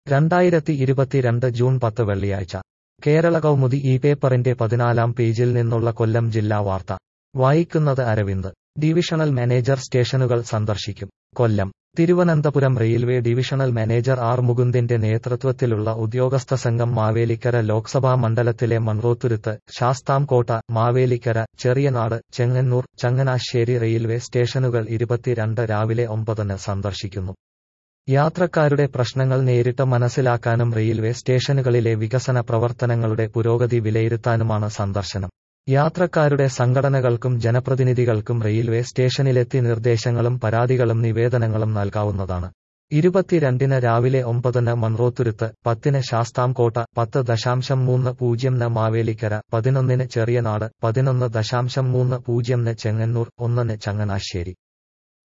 രണ്ടായിരത്തി ഇരുപത്തിരണ്ട് ജൂൺ പത്ത് വെള്ളിയാഴ്ച കേരള കൗമുദി ഈ പേപ്പറിന്റെ പതിനാലാം പേജിൽ നിന്നുള്ള കൊല്ലം ജില്ലാ വാർത്ത വായിക്കുന്നത് അരവിന്ദ് ഡിവിഷണൽ മാനേജർ സ്റ്റേഷനുകൾ സന്ദർശിക്കും Kollam Thiruvananthapuram railway divisional manager R മുകുന്ദിന്റെ നേതൃത്വത്തിലുള്ള ഉദ്യോഗസ്ഥ സംഘം മാവേലിക്കര ലോക്സഭാ മണ്ഡലത്തിലെ മൺറോത്തുരുത്ത് ശാസ്താംകോട്ട മാവേലിക്കര ചെറിയനാട് ചെങ്ങന്നൂർ ചങ്ങനാശ്ശേരി റെയിൽവേ സ്റ്റേഷനുകൾ ഇരുപത്തിരണ്ട് രാവിലെ ഒമ്പതിന് സന്ദർശിക്കുന്നു യാത്രക്കാരുടെ പ്രശ്നങ്ങൾ നേരിട്ട് മനസ്സിലാക്കാനും റെയിൽവേ സ്റ്റേഷനുകളിലെ വികസന പ്രവർത്തനങ്ങളുടെ പുരോഗതി വിലയിരുത്താനുമാണ് സന്ദർശനം യാത്രക്കാരുടെ സംഘടനകൾക്കും ജനപ്രതിനിധികൾക്കും റെയിൽവേ സ്റ്റേഷനിലെത്തി നിർദ്ദേശങ്ങളും പരാതികളും നിവേദനങ്ങളും നൽകാവുന്നതാണ് ഇരുപത്തിരണ്ടിന് രാവിലെ ഒമ്പതിന് മൺറോത്തുരുത്ത് പത്തിന് ശാസ്താംകോട്ട പത്ത് ദശാംശം മൂന്ന് പൂജ്യംന് മാവേലിക്കര പതിനൊന്നിന് ചെറിയനാട് പതിനൊന്ന് ദശാംശം മൂന്ന് പൂജ്യംന് ചെങ്ങന്നൂർ ഒന്നിന് ചങ്ങനാശ്ശേരി